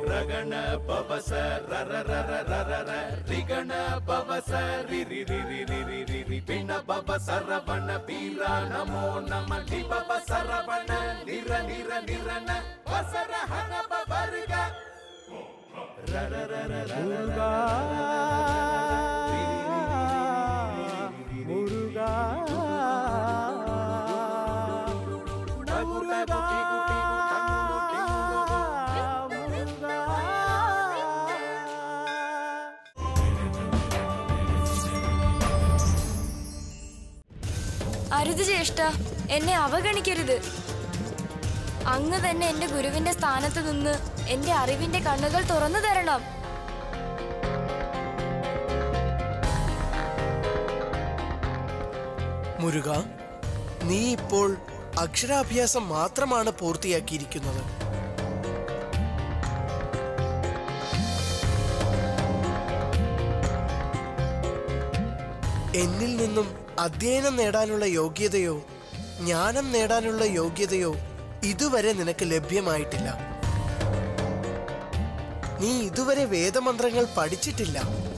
ರಗಣ ಪವಸ ರರ ರರ ರರ ರ ರಿಗಣ ಪವಸ ರಿ ರಿ ರಿ ರಿ ರಿ ರಿ ರಿ ರಿ ಪಿಣ ಪವ ಸರವಣ ಪೀರ ನಮೋ ನಮ ಲಿ ಪವ ಸರವಣ ನಿರ ನಿರ ನಿರನ ವಸರ ಹನ ಪವರ್ಗ ರರ ರರ ರರ முருகா முருகா முருகா முருகா അരുത് ജ്യേഷ്ഠ എന്നെ അവഗണിക്കരുത് അങ്ങ് തന്നെ എന്റെ ഗുരുവിന്റെ സ്ഥാനത്ത് നിന്ന് എന്റെ അറിവിന്റെ കണ്ണുകൾ തുറന്നു തരണം മുരുക നീ ഇപ്പോൾ അക്ഷരാഭ്യാസം മാത്രമാണ് പൂർത്തിയാക്കിയിരിക്കുന്നത് എന്നിൽ നിന്നും അധ്യയനം നേടാനുള്ള യോഗ്യതയോ ജ്ഞാനം നേടാനുള്ള യോഗ്യതയോ ഇതുവരെ നിനക്ക് ലഭ്യമായിട്ടില്ല നീ ഇതുവരെ വേദമന്ത്രങ്ങൾ പഠിച്ചിട്ടില്ല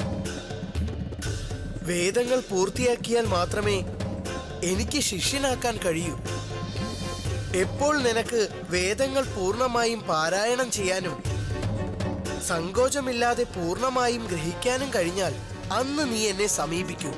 വേദങ്ങൾ പൂർത്തിയാക്കിയാൽ മാത്രമേ എനിക്ക് ശിഷ്യനാക്കാൻ കഴിയൂ എപ്പോൾ നിനക്ക് വേദങ്ങൾ പൂർണ്ണമായും പാരായണം ചെയ്യാനും സങ്കോചമില്ലാതെ പൂർണ്ണമായും ഗ്രഹിക്കാനും കഴിഞ്ഞാൽ അന്ന് നീ എന്നെ സമീപിക്കൂ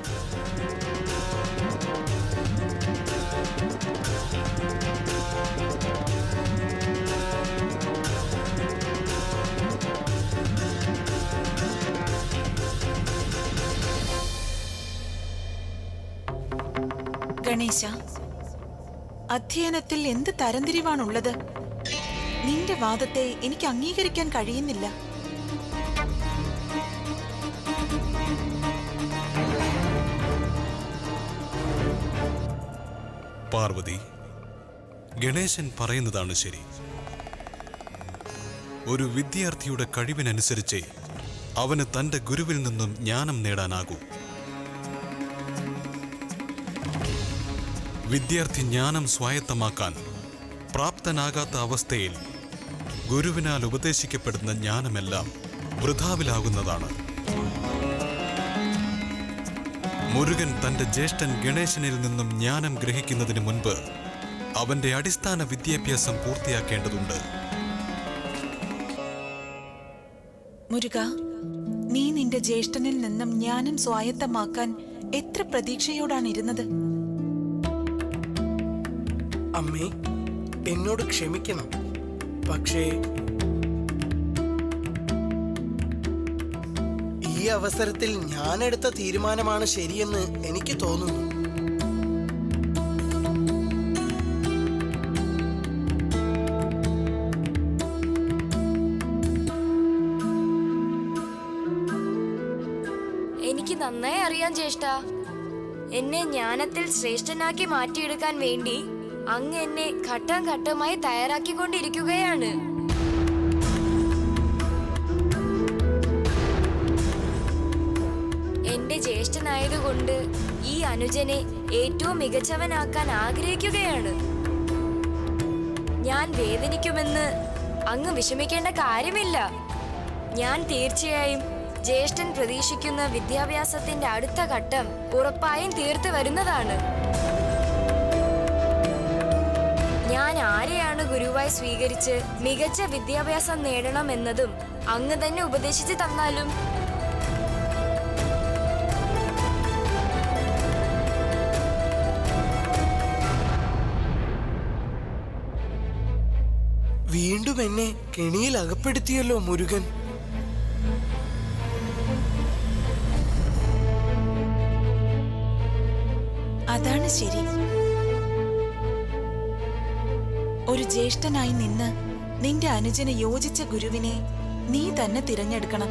ഗണേശ അധ്യയനത്തിൽ എന്ത് തരംതിരിവാണുള്ളത് നിന്റെ വാദത്തെ എനിക്ക് അംഗീകരിക്കാൻ കഴിയുന്നില്ല പാർവതി ഗണേശൻ പറയുന്നതാണ് ശരി ഒരു വിദ്യാർത്ഥിയുടെ കഴിവിനനുസരിച്ച് അവന് തന്റെ ഗുരുവിൽ നിന്നും ജ്ഞാനം നേടാനാകൂ വിദ്യാർത്ഥി ജ്ഞാനം സ്വായത്തമാക്കാൻ പ്രാപ്തനാകാത്ത അവസ്ഥയിൽ ഗുരുവിനാൽ ഉപദേശിക്കപ്പെടുന്ന ജ്ഞാനമെല്ലാം വൃഥാവിലാകുന്നതാണ് മുരുകൻ തന്റെ ജ്യേഷ്ഠൻ ഗണേശനിൽ നിന്നും ജ്ഞാനം ഗ്രഹിക്കുന്നതിന് മുൻപ് അവന്റെ അടിസ്ഥാന വിദ്യാഭ്യാസം പൂർത്തിയാക്കേണ്ടതുണ്ട് മുരുക നീ നിന്റെ ജ്യേഷ്ഠനിൽ നിന്നും ജ്ഞാനം സ്വായത്തമാക്കാൻ എത്ര പ്രതീക്ഷയോടാണ് ഇരുന്നത് അമ്മേ എന്നോട് ക്ഷമിക്കണം പക്ഷേ ഈ അവസരത്തിൽ ഞാനെടുത്ത തീരുമാനമാണ് ശരിയെന്ന് എനിക്ക് തോന്നുന്നു എനിക്ക് നന്നായി അറിയാം ജ്യേഷ്ഠ എന്നെ ജ്ഞാനത്തിൽ ശ്രേഷ്ഠനാക്കി മാറ്റിയെടുക്കാൻ വേണ്ടി അങ്ങ് എന്നെ ഘട്ടം ഘട്ടമായി തയ്യാറാക്കിക്കൊണ്ടിരിക്കുകയാണ് എന്റെ ജ്യേഷ്ഠനായതുകൊണ്ട് ഈ അനുജനെ ഏറ്റവും മികച്ചവനാക്കാൻ ആഗ്രഹിക്കുകയാണ് ഞാൻ വേദനിക്കുമെന്ന് അങ്ങ് വിഷമിക്കേണ്ട കാര്യമില്ല ഞാൻ തീർച്ചയായും ജ്യേഷ്ഠൻ പ്രതീക്ഷിക്കുന്ന വിദ്യാഭ്യാസത്തിന്റെ അടുത്ത ഘട്ടം ഉറപ്പായും തീർത്ത് വരുന്നതാണ് ഞാൻ ആരെയാണ് ഗുരുവായി സ്വീകരിച്ച് മികച്ച വിദ്യാഭ്യാസം നേടണമെന്നതും അങ്ങ് തന്നെ ഉപദേശിച്ചു തന്നാലും വീണ്ടും എന്നെ കെണിയിൽ അകപ്പെടുത്തിയല്ലോ മുരുകൻ അതാണ് ശരി ഒരു ജ്യേഷ്ഠനായി നിന്ന് നിന്റെ അനുജന് യോജിച്ച ഗുരുവിനെ നീ തന്നെ തിരഞ്ഞെടുക്കണം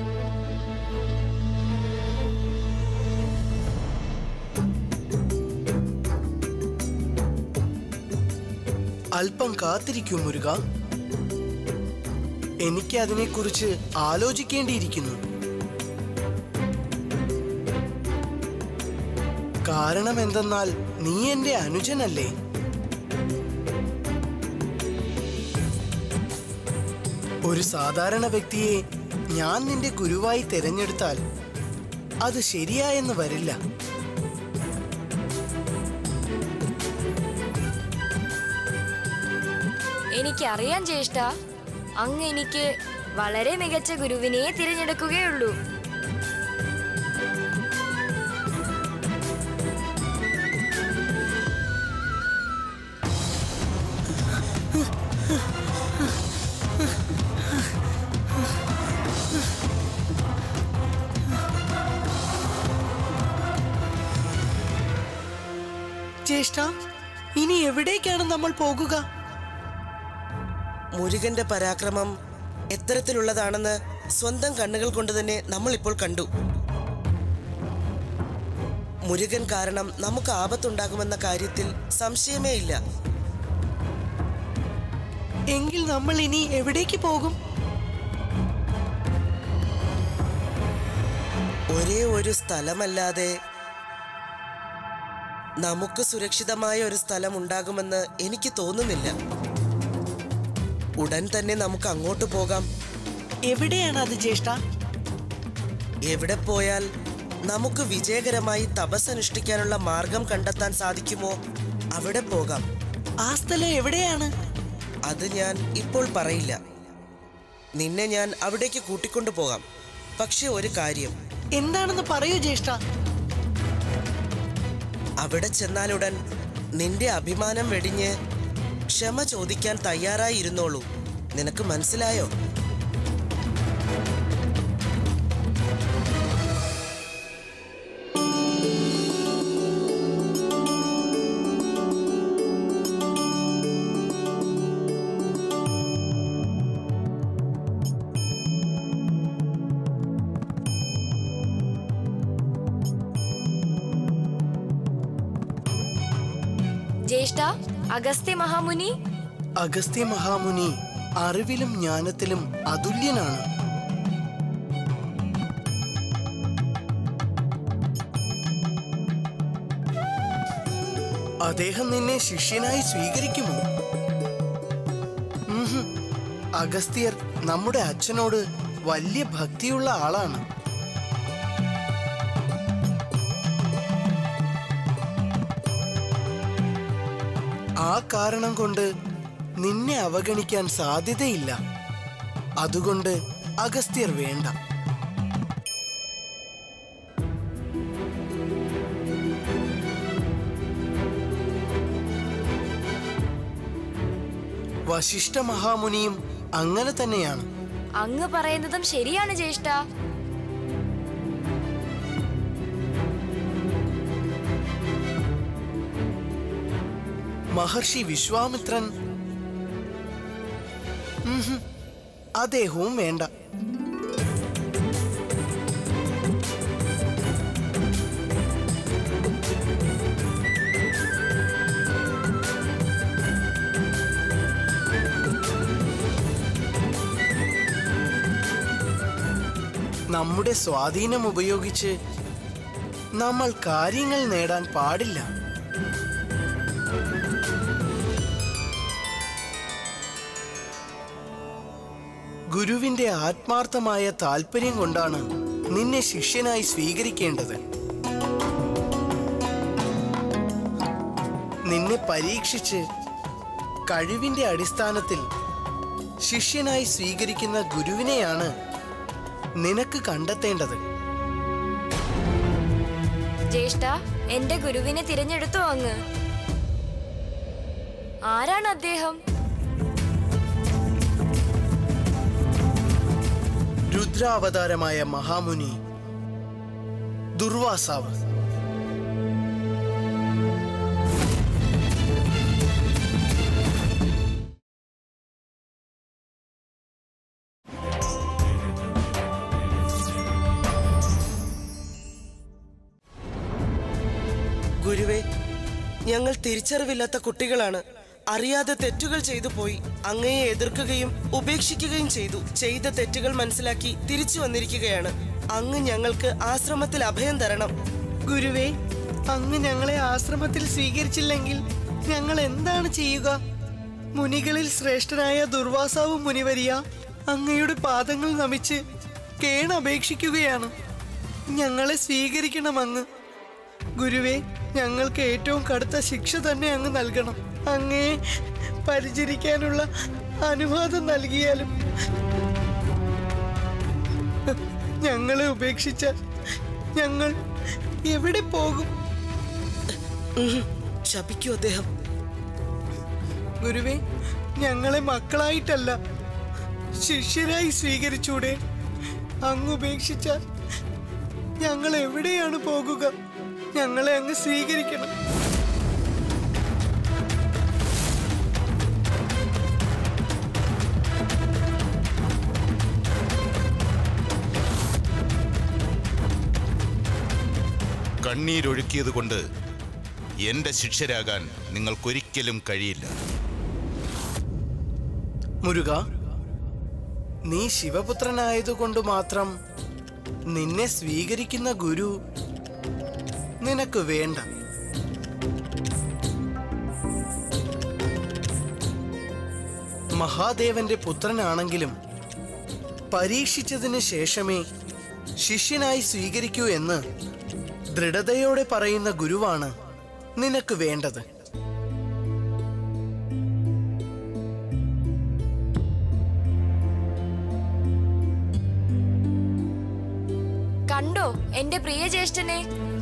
അല്പം കാത്തിരിക്കൂ മുരുക എനിക്ക് അതിനെക്കുറിച്ച് ആലോചിക്കേണ്ടിയിരിക്കുന്നു കാരണം എന്തെന്നാൽ നീ എന്റെ അനുജനല്ലേ ഒരു സാധാരണ വ്യക്തിയെ ഞാൻ നിന്റെ ഗുരുവായി തിരഞ്ഞെടുത്താൽ അത് ശരിയായെന്ന് വരില്ല എനിക്കറിയാം ജ്യേഷ്ഠ അങ്ങ് എനിക്ക് വളരെ മികച്ച ഗുരുവിനെ തിരഞ്ഞെടുക്കുകയുള്ളൂ ജ്യേഷ്ഠ ഇനി എവിടേക്കാണ് നമ്മൾ പോകുക മുരുകന്റെ പരാക്രമം എത്തരത്തിലുള്ളതാണെന്ന് സ്വന്തം കണ്ണുകൾ കൊണ്ട് തന്നെ നമ്മൾ ഇപ്പോൾ കണ്ടു മുരുകൻ കാരണം നമുക്ക് ആപത്തുണ്ടാകുമെന്ന കാര്യത്തിൽ സംശയമേ ഇല്ല എങ്കിൽ നമ്മൾ ഇനി എവിടേക്ക് പോകും ഒരേ ഒരു സ്ഥലമല്ലാതെ നമുക്ക് സുരക്ഷിതമായ ഒരു സ്ഥലം ഉണ്ടാകുമെന്ന് എനിക്ക് തോന്നുന്നില്ല ഉടൻ തന്നെ നമുക്ക് അങ്ങോട്ട് പോകാം എവിടെയാണ് അത് ജ്യേഷ്ഠ എവിടെ പോയാൽ നമുക്ക് വിജയകരമായി തപസ് അനുഷ്ഠിക്കാനുള്ള മാർഗം കണ്ടെത്താൻ സാധിക്കുമോ അവിടെ പോകാം ആ സ്ഥലം എവിടെയാണ് അത് ഞാൻ ഇപ്പോൾ പറയില്ല നിന്നെ ഞാൻ അവിടേക്ക് കൂട്ടിക്കൊണ്ടു പോകാം പക്ഷെ ഒരു കാര്യം എന്താണെന്ന് പറയൂ ജ്യേഷ്ഠ അവിടെ ചെന്നാലുടൻ നിന്റെ അഭിമാനം വെടിഞ്ഞ് ക്ഷമ ചോദിക്കാൻ തയ്യാറായി ഇരുന്നോളൂ നിനക്ക് മനസ്സിലായോ ജ്യേഷ്ഠ അഗസ്ത്യ മഹാമുനി അഗസ്ത്യ മഹാമുനി അറിവിലും ജ്ഞാനത്തിലും അതുല്യനാണ് അദ്ദേഹം നിന്നെ ശിഷ്യനായി സ്വീകരിക്കുമോ ഉംഹും. അഗസ്ത്യർ നമ്മുടെ അച്ഛനോട് വലിയ ഭക്തിയുള്ള ആളാണ് ആ കാരണം കൊണ്ട് നിന്നെ അവഗണിക്കാൻ സാധ്യതയില്ല അതുകൊണ്ട് അഗസ്ത്യർ വേണ്ട വശിഷ്ഠ മഹാമുനിയും അങ്ങനെ തന്നെയാണ് അങ്ങ് പറയുന്നതും ശരിയാണ് ജ്യേഷ്ഠ മഹർഷി വിശ്വാമിത്രൻ ഉംഹും. അദ്ദേഹവും വേണ്ട നമ്മുടെ സ്വാധീനം ഉപയോഗിച്ച് നമ്മൾ കാര്യങ്ങൾ നേടാൻ പാടില്ല ഗുരുവിന്റെ ആത്മാർത്ഥമായ താല്പര്യം കൊണ്ടാണ് നിന്നെ ശിഷ്യനായി സ്വീകരിക്കേണ്ടത് നിന്നെ പരീക്ഷിച്ച് കഴിവിന്റെ അടിസ്ഥാനത്തിൽ ശിഷ്യനായി സ്വീകരിക്കുന്ന ഗുരുവിനെയാണ് നിനക്ക് കണ്ടെത്തേണ്ടത് ജ്യേഷ്ഠ എന്റെ ഗുരുവിനെ തിരഞ്ഞെടുത്തോ അങ്ങ് ആരാണ് അദ്ദേഹം രുദ്രാവതാരമായ മഹാമുനി ദുർവാസാവ് ഗുരുവേ ഞങ്ങൾ തിരിച്ചറിവില്ലാത്ത കുട്ടികളാണ് അറിയാതെ തെറ്റുകൾ ചെയ്തു പോയി അങ്ങയെ എതിർക്കുകയും ഉപേക്ഷിക്കുകയും ചെയ്തു ചെയ്ത തെറ്റുകൾ മനസ്സിലാക്കി തിരിച്ചു വന്നിരിക്കുകയാണ് അങ്ങ് ഞങ്ങൾക്ക് ആശ്രമത്തിൽ അഭയം തരണം ഗുരുവേ അങ്ങ് ഞങ്ങളെ ആശ്രമത്തിൽ സ്വീകരിച്ചില്ലെങ്കിൽ ഞങ്ങൾ എന്താണ് ചെയ്യുക മുനികളിൽ ശ്രേഷ്ഠനായ ദുർവാസാവ് മുനിവരിയ അങ്ങയുടെ പാദങ്ങൾ നമിച്ച് കേണപേക്ഷിക്കുകയാണ് ഞങ്ങളെ സ്വീകരിക്കണം അങ്ങ് ഗുരുവേ ഞങ്ങൾക്ക് ഏറ്റവും കടുത്ത ശിക്ഷ തന്നെ അങ്ങ് നൽകണം അങ്ങയെ പരിചരിക്കാനുള്ള അനുവാദം നൽകിയാലും ഞങ്ങളെ ഉപേക്ഷിച്ചാൽ ഞങ്ങൾ എവിടെ പോകും ശപിക്കൂ അദ്ദേഹം ഗുരുവേ ഞങ്ങളെ മക്കളായിട്ടല്ല ശിഷ്യരായി സ്വീകരിച്ചൂടെ അങ്ങ് ഉപേക്ഷിച്ചാൽ ഞങ്ങൾ എവിടെയാണ് പോകുക ഞങ്ങളെ അങ്ങ് സ്വീകരിക്കണം കണ്ണീരൊഴുക്കിയത് കൊണ്ട് എന്റെ ശിക്ഷരാകാൻ നിങ്ങൾക്കൊരിക്കലും കഴിയില്ല മുരുക നീ ശിവപുത്രനായതുകൊണ്ട് മാത്രം നിന്നെ സ്വീകരിക്കുന്ന ഗുരു നിനക്ക് വേണ്ട മഹാദേവന്റെ പുത്രനാണെങ്കിലും പരീക്ഷിച്ചതിന് ശേഷമേ ശിഷ്യനായി സ്വീകരിക്കൂ എന്ന് ദൃഢതയോടെ പറയുന്ന ഗുരുവാണ് നിനക്ക് വേണ്ടത് കണ്ടോ എന്റെ പ്രിയ ജ്യേഷ്ഠനെ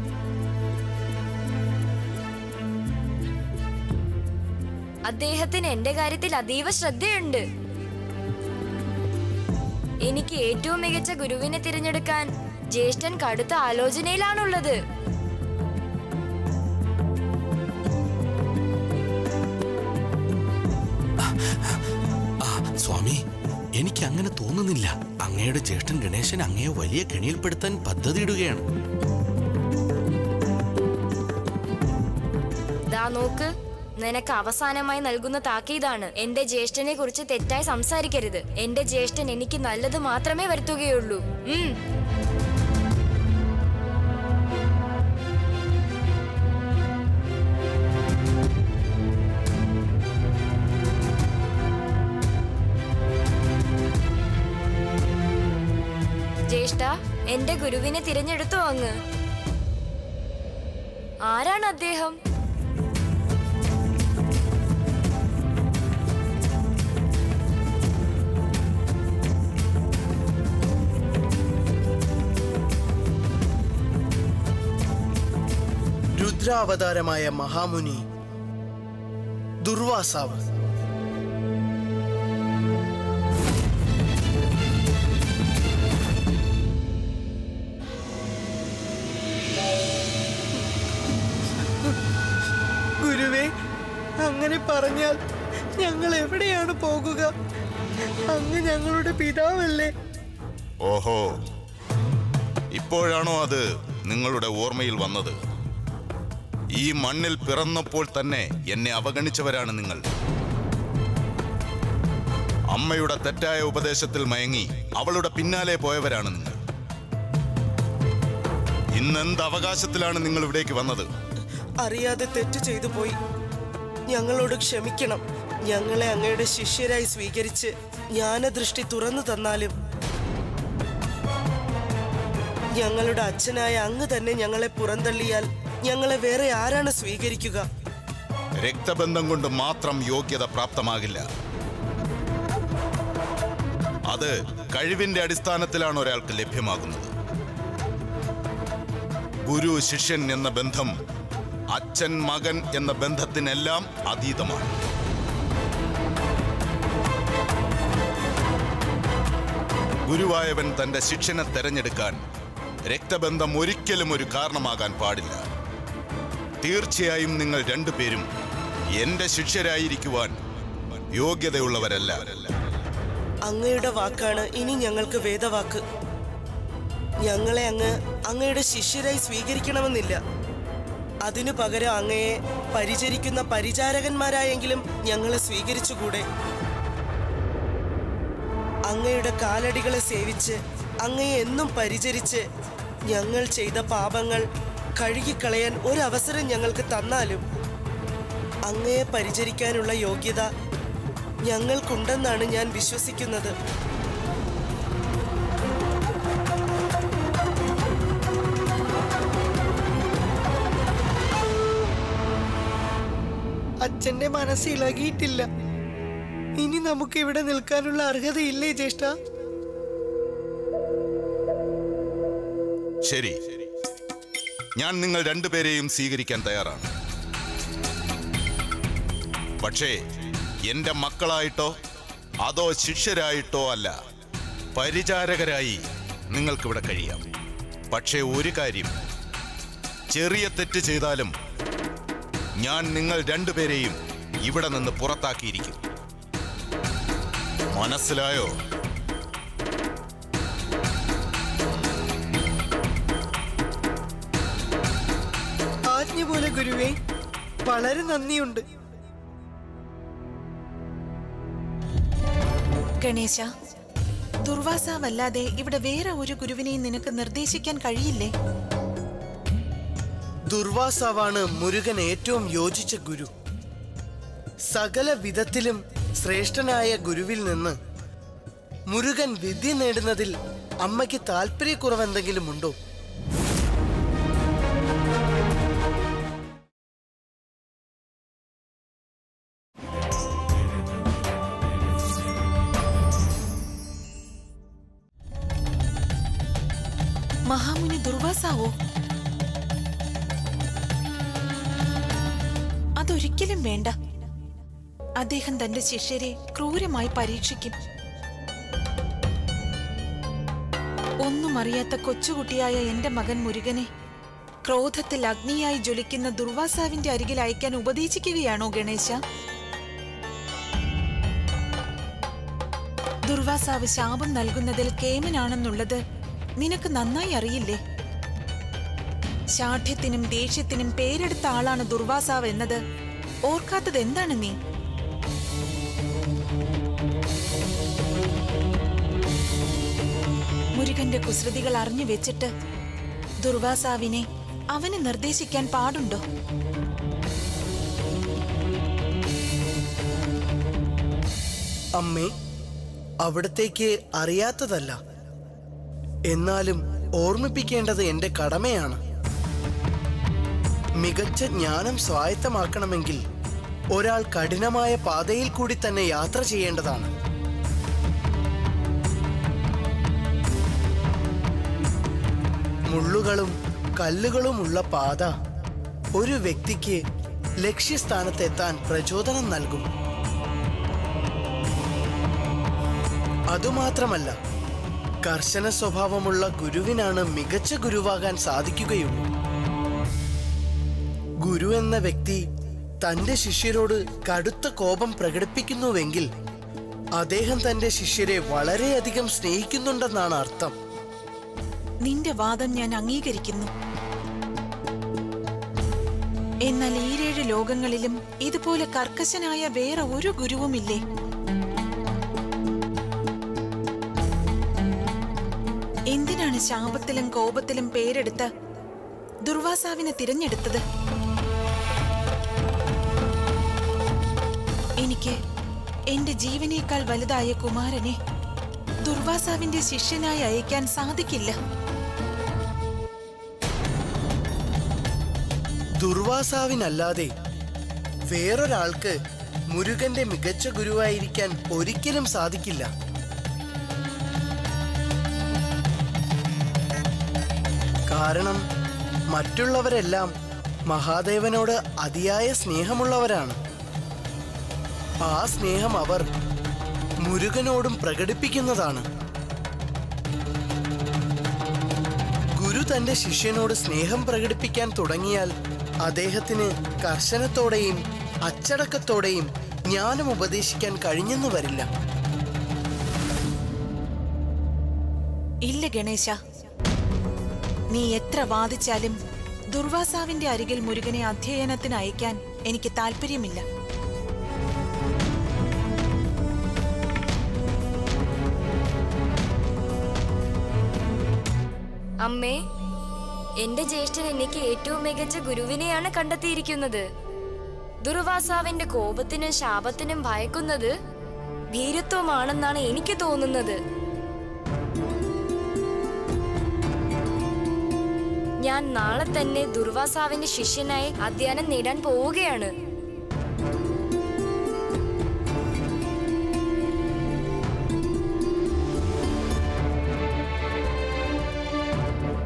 അദ്ദേഹത്തിന് എന്റെ കാര്യത്തിൽ അതീവ ശ്രദ്ധയുണ്ട് എനിക്ക് ഏറ്റവും മികച്ച ഗുരുവിനെ തിരഞ്ഞെടുക്കാൻ ജ്യേഷ്ഠൻ കടുത്ത ആലോചനയിലാണുള്ളത് ആ സ്വാമി എനിക്ക് അങ്ങനെ തോന്നുന്നില്ല അങ്ങയുടെ ജ്യേഷ്ഠൻ ഗണേശൻ അങ്ങയെ വലിയ കെണിയിൽപ്പെടുത്താൻ പദ്ധതിയിടുകയാണ് ദാ നോക്ക് നിനക്ക് അവസാനമായി നൽകുന്ന താക്കീതാണ് എന്റെ ജ്യേഷ്ഠനെ കുറിച്ച് തെറ്റായി സംസാരിക്കരുത് എന്റെ ജ്യേഷ്ഠൻ എനിക്ക് നല്ലത് മാത്രമേ വരുത്തുകയുള്ളൂ ഉം ജ്യേഷ്ഠ എന്റെ ഗുരുവിനെ തിരഞ്ഞെടുത്തോ അങ്ങ് ആരാണ് അദ്ദേഹം രുദ്രാവതാരമായ മഹാമുനി ദുർവാസാവ് ഗുരുവേ അങ്ങനെ പറഞ്ഞാൽ ഞങ്ങൾ എവിടെയാണ് പോകുക അങ്ങ് ഞങ്ങളുടെ പിതാവല്ലേ ഓഹോ ഇപ്പോഴാണോ അത് നിങ്ങളുടെ ഓർമ്മയിൽ വന്നത് ഈ മണ്ണിൽ പിറന്നപ്പോൾ തന്നെ എന്നെ അവഗണിച്ചവരാണ് നിങ്ങൾ അമ്മയുടെ തെറ്റായ ഉപദേശത്തിൽ മയങ്ങി അവളുടെ പിന്നാലെ പോയവരാണ് നിങ്ങൾ ഇന്നെന്ത് അവകാശത്തിലാണ് നിങ്ങൾ ഇവിടേക്ക് വന്നത് അറിയാതെ തെറ്റ് ചെയ്തു പോയി ഞങ്ങളോട് ക്ഷമിക്കണം ഞങ്ങളെ അങ്ങയുടെ ശിഷ്യരായി സ്വീകരിച്ച് ജ്ഞാനദൃഷ്ടി തുറന്നു തന്നാലും ഞങ്ങളുടെ അച്ഛനായ അങ്ങ് തന്നെ ഞങ്ങളെ പുറന്തള്ളിയാൽ ഞങ്ങളെ വേറെ ആരാണ് സ്വീകരിക്കുക രക്തബന്ധം കൊണ്ട് മാത്രം യോഗ്യത പ്രാപ്തമാകില്ല അത് കഴിവിന്റെ അടിസ്ഥാനത്തിലാണ് ഒരാൾക്ക് ലഭ്യമാകുന്നത് ഗുരു ശിഷ്യൻ എന്ന ബന്ധം അച്ഛൻ മകൻ എന്ന ബന്ധത്തിനെല്ലാം അതീതമാണ് ഗുരുവായവൻ തന്റെ ശിഷ്യനെ തെരഞ്ഞെടുക്കാൻ രക്തബന്ധം ഒരിക്കലും ഒരു കാരണമാകാൻ പാടില്ല തീർച്ചയായും നിങ്ങൾ രണ്ടുപേരും എന്റെ ശിഷ്യരായിരിക്കുവാൻ യോഗ്യതയുള്ളവരല്ല അങ്ങയുടെ വാക്കാണ് ഇനി ഞങ്ങൾക്ക് വേദവാക്ക് ഞങ്ങളെ അങ്ങ് അങ്ങയുടെ ശിഷ്യരായി സ്വീകരിക്കണമെന്നില്ല അതിനു പകരം അങ്ങയെ പരിചരിക്കുന്ന പരിചാരകന്മാരായെങ്കിലും ഞങ്ങളെ സ്വീകരിച്ചുകൂടെ അങ്ങയുടെ കാലടികളെ സേവിച്ച് അങ്ങയെ എന്നും പരിചരിച്ച് ഞങ്ങൾ ചെയ്ത പാപങ്ങൾ കഴുകിക്കളയാൻ ഒരവസരം ഞങ്ങൾക്ക് തന്നാലും അങ്ങയെ പരിചരിക്കാനുള്ള യോഗ്യത ഞങ്ങൾക്കുണ്ടെന്നാണ് ഞാൻ വിശ്വസിക്കുന്നത് അച്ഛന്റെ മനസ്സ് ഇളകിയിട്ടില്ല ഇനി നമുക്ക് ഇവിടെ നിൽക്കാനുള്ള അർഹതയില്ലേ ജ്യേഷ്ഠ ശരി ഞാൻ നിങ്ങൾ രണ്ടുപേരെയും സ്വീകരിക്കാൻ തയ്യാറാണ് പക്ഷേ എന്റെ മക്കളായിട്ടോ അതോ ശിഷ്യരായിട്ടോ അല്ല പരിചാരകരായി നിങ്ങൾക്കിവിടെ കഴിയാം പക്ഷേ ഒരു കാര്യം ചെറിയ തെറ്റ് ചെയ്താലും ഞാൻ നിങ്ങൾ രണ്ടുപേരെയും ഇവിടെ നിന്ന് പുറത്താക്കിയിരിക്കും മനസ്സിലായോ ആജ്ഞ പോലെ ഗുരുവേ വളരെ നന്ദിയുണ്ട് ഗണേശ ദുർവാസാവല്ലാതെ ഇവിടെ വേറെ ഒരു ഗുരുവിനെയും നിനക്ക് നിർദ്ദേശിക്കാൻ കഴിയില്ലേ ദുർവാസാവാണ് മുരുകൻ ഏറ്റവും യോജിച്ച ഗുരു സകല വിധത്തിലും ശ്രേഷ്ഠനായ ഗുരുവിൽ നിന്ന് മുരുകൻ വിദ്യ നേടുന്നതിൽ അമ്മയ്ക്ക് താല്പര്യക്കുറവെന്തെങ്കിലും ഉണ്ടോ മഹാമുനി ദുർവാസാവോ അതൊരിക്കലും വേണ്ട അദ്ദേഹം തന്റെ ശിഷ്യരെ ക്രൂരമായി പരീക്ഷിക്കും ഒന്നും അറിയാത്ത കൊച്ചുകുട്ടിയായ എന്റെ മകൻ മുരുകനെ ക്രോധത്തിൽ അഗ്നിയായി ജ്വലിക്കുന്ന ദുർവാസാവിന്റെ അരികിൽ അയക്കാൻ ഉപദേശിക്കുകയാണോ ഗണേശ ദുർവാസാവ് ശാപം നൽകുന്നതിൽ കേമനാണെന്നുള്ളത് നിനക്ക് നന്നായി അറിയില്ലേ ശാഠ്യത്തിനും ദേഷ്യത്തിനും പേരെടുത്ത ആളാണ് ദുർവാസാവ് എന്നത് ഓർക്കാത്തത് എന്താണ് നീ മുരുകന്റെ കുസൃതികൾ അറിഞ്ഞു വെച്ചിട്ട് ദുർവാസാവിനെ അവന് നിർദ്ദേശിക്കാൻ പാടുണ്ടോ അമ്മേ അവിടത്തേക്ക് അറിയാത്തതല്ല എന്നാലും ഓർമ്മിപ്പിക്കേണ്ടത് എന്റെ കടമയാണ് മികച്ച ജ്ഞാനം സ്വായത്തമാക്കണമെങ്കിൽ ഒരാൾ കഠിനമായ പാതയിൽ കൂടി തന്നെ യാത്ര ചെയ്യേണ്ടതാണ് മുള്ളുകളും കല്ലുകളുമുള്ള പാത ഒരു വ്യക്തിക്ക് ലക്ഷ്യസ്ഥാനത്തെത്താൻ പ്രചോദനം നൽകും അതുമാത്രമല്ല കർശന സ്വഭാവമുള്ള ഗുരുവിനാണ് മികച്ച ഗുരുവാകാൻ സാധിക്കുകയുള്ളൂ ഗുരു എന്ന വ്യക്തി തന്റെ ശിഷ്യരോട് കടുത്ത കോപം പ്രകടിപ്പിക്കുന്നുവെങ്കിൽ അദ്ദേഹം തന്റെ ശിഷ്യരെ വളരെയധികം സ്നേഹിക്കുന്നുണ്ടെന്നാണ് അർത്ഥം നിന്റെ വാദം ഞാൻ അംഗീകരിക്കുന്നു എന്നാൽ ഈരേഴ് ലോകങ്ങളിലും ഇതുപോലെ കർക്കശനായ വേറെ ഒരു ഗുരുവുമില്ലേ എന്തിനാണ് ശാപത്തിലും കോപത്തിലും പേരെടുത്ത് ദുർവാസാവിനെ തിരഞ്ഞെടുത്തത് എനിക്ക് എന്റെ ജീവനേക്കാൾ വലുതായ കുമാരനെ ദുർവാസാവിന്റെ ശിഷ്യനായി അയക്കാൻ സാധിക്കില്ല ദുർവാസാവിനല്ലാതെ വേറൊരാൾക്ക് മുരുകന്റെ മികച്ച ഗുരുവായിരിക്കാൻ ഒരിക്കലും സാധിക്കില്ല കാരണം മറ്റുള്ളവരെല്ലാം മഹാദേവനോട് അതിയായ സ്നേഹമുള്ളവരാണ് ആ സ്നേഹം അവർ മുരുകനോടും പ്രകടിപ്പിക്കുന്നതാണ് ഗുരു തന്റെ ശിഷ്യനോട് സ്നേഹം പ്രകടിപ്പിക്കാൻ തുടങ്ങിയാൽ അദ്ദേഹത്തിന് കർശനത്തോടെയും അച്ചടക്കത്തോടെയും ജ്ഞാനം ഉപദേശിക്കാൻ കഴിഞ്ഞെന്ന് വരില്ല ഇല്ല ഗണേശ നീ എത്ര വാദിച്ചാലും ദുർവാസാവിന്റെ അരികിൽ മുരുകനെ അധ്യയനത്തിന് അയക്കാൻ എനിക്ക് താല്പര്യമില്ല അമ്മേ എന്റെ ജ്യേഷ്ഠൻ എനിക്ക് ഏറ്റവും മികച്ച ഗുരുവിനെയാണ് കണ്ടെത്തിയിരിക്കുന്നത് ദുർവാസാവിന്റെ കോപത്തിനും ശാപത്തിനും ഭയക്കുന്നത് ഭീരുത്വമാണെന്നാണ് എനിക്ക് തോന്നുന്നത് ഞാൻ നാളെ തന്നെ ദുർവാസാവിന്റെ ശിഷ്യനായി അധ്യയനം നേടാൻ പോവുകയാണ്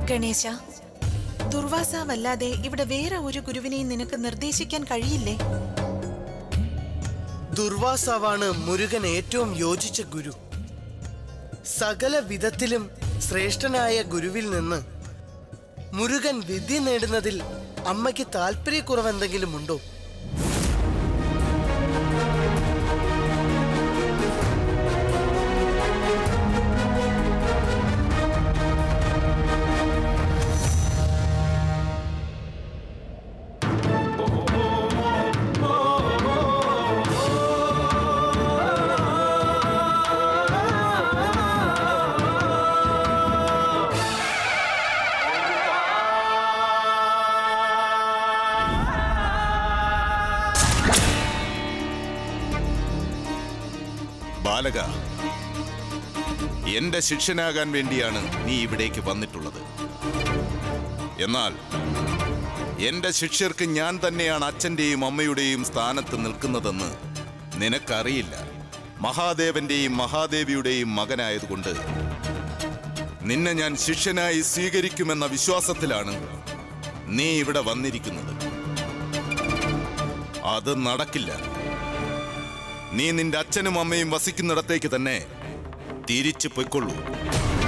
ഗണേശ ദുർവാസാവല്ലാതെ ഇവിടെ വേറെ ഒരു ഗുരുവിനെയും നിനക്ക് നിർദ്ദേശിക്കാൻ കഴിയില്ലേ ദുർവാസാവാണ് മുരുകൻ ഏറ്റവും യോജിച്ച ഗുരു സകല വിധത്തിലും ശ്രേഷ്ഠനായ ഗുരുവിൽ നിന്ന് മുരുകൻ വിദ്യ നേടുന്നതിൽ അമ്മയ്ക്ക് താല്പര്യക്കുറവെന്തെങ്കിലും ഉണ്ടോ ബാലക എന്റെ ശിഷ്യനാകാൻ വേണ്ടിയാണ് നീ ഇവിടേക്ക് വന്നിട്ടുള്ളത് എന്നാൽ എന്റെ ശിഷ്യർക്ക് ഞാൻ തന്നെയാണ് അച്ഛന്റെയും അമ്മയുടെയും സ്ഥാനത്ത് നിൽക്കുന്നതെന്ന് നിനക്കറിയില്ല മഹാദേവന്റെയും മഹാദേവിയുടെയും മകനായതുകൊണ്ട് നിന്നെ ഞാൻ ശിഷ്യനായി സ്വീകരിക്കുമെന്ന വിശ്വാസത്തിലാണ് നീ ഇവിടെ വന്നിരിക്കുന്നത് അത് നടക്കില്ല നീ നിന്റെ അച്ഛനും അമ്മയും വസിക്കുന്നിടത്തേക്ക് തന്നെ തിരിച്ചു പൊയ്ക്കൊള്ളൂ